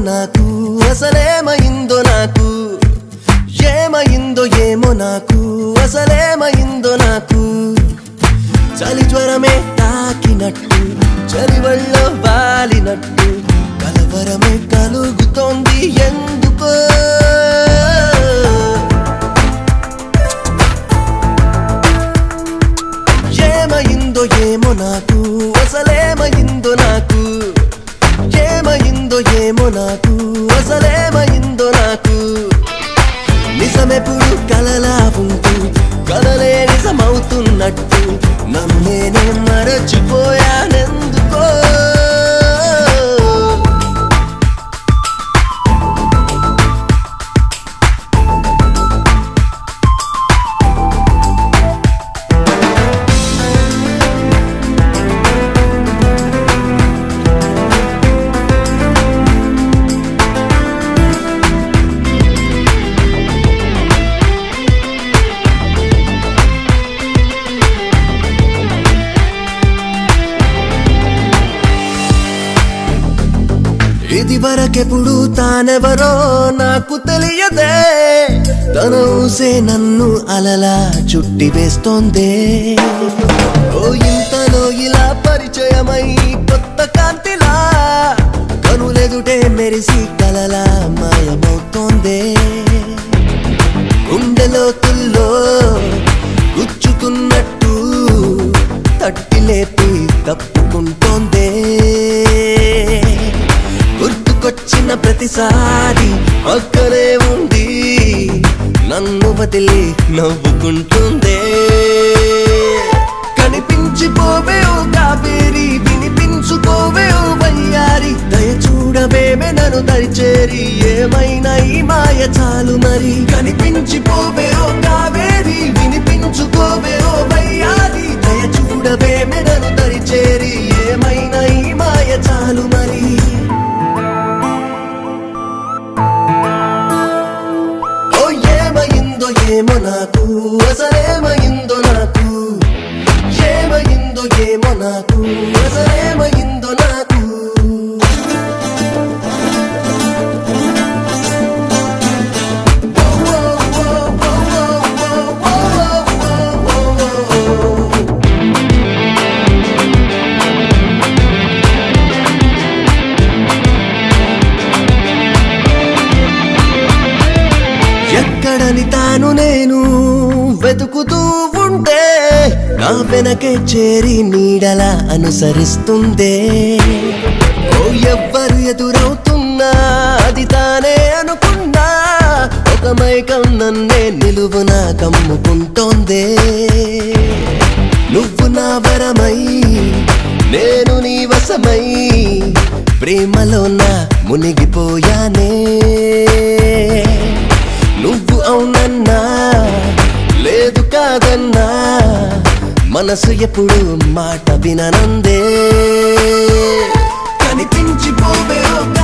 నాకు అసలేమైందో నాకు ఏమైందో ఏమో నాకు అసలేమైందో నాకు చలి జ్వరమే తాకినట్టు చలి వళ్ళో వాలినట్టు కలవరమే కలుగుతోంది ఎందుకో ఏమైందో ఏమో నాకు అసలేమైందో నాకు ఏమైందో ఏమో నాకు అసలేమైందో నాకు నిజమెప్పుడు కలలా ఉంటూ కలలే నిజమవుతున్నట్టు నన్ను నేనే మరచిపోయానెందుకో ఇది వరకెప్పుడు తానెవరో నాకు తెలియదే తన ఊసే నన్ను అలలా చుట్టి వేస్తోందే ఓ ఇంతలో ఇలా పరిచయమై కొత్త కాంతిలా కనులెదుటే మెరిసి కలలా మాయమవుతోందే గుండెలోతుల్లో గుచ్చుతున్నట్టు తట్టి లేపి తప్పుకుంటోందే గుర్తుకొచ్చిన ప్రతిసారి అక్కడే ఉంది నన్ను వదిలి నవ్వుకుంటుందే కనిపించిపోవే ఓ కావేరి వినిపించుకోవే ఓ వయ్యారి దయ చూడవేమే నన్ను దరిచేరి ఏమైనా ఈ మాయ చాలు మరి కనిపించిపోవే ఓ కావేరి వినిపించుకోవే ఓ వయ్యారి దయ చూడవేమే నన్ను దరిచేరి ఏమైనా ఈ మాయ చాలు మరి ఓ ఏమైందో ఏమో నాకు అసలేమైందో నాకు ఏమైందో ఏమో నాకు అసలేమైందో నాకు ఎక్కడని తాను నేను వెతుకుతూ ఉంటే నా వెనకే చేరి నీడలా అనుసరిస్తుందే ఓ ఎవ్వరు ఎదురవుతున్నా అది తానే అనుకున్నా ఒక మైకం నన్నే నిలువున కమ్ముకుంటోందే నువ్వు నా వరమై నేను నీ వశమై ప్రేమలో నా మునిగిపోయానే నువ్వు అవునన్నా లేదు కాదన్నా మనసు ఎప్పుడు మాట విననందే కనిపించిపోవే ఓ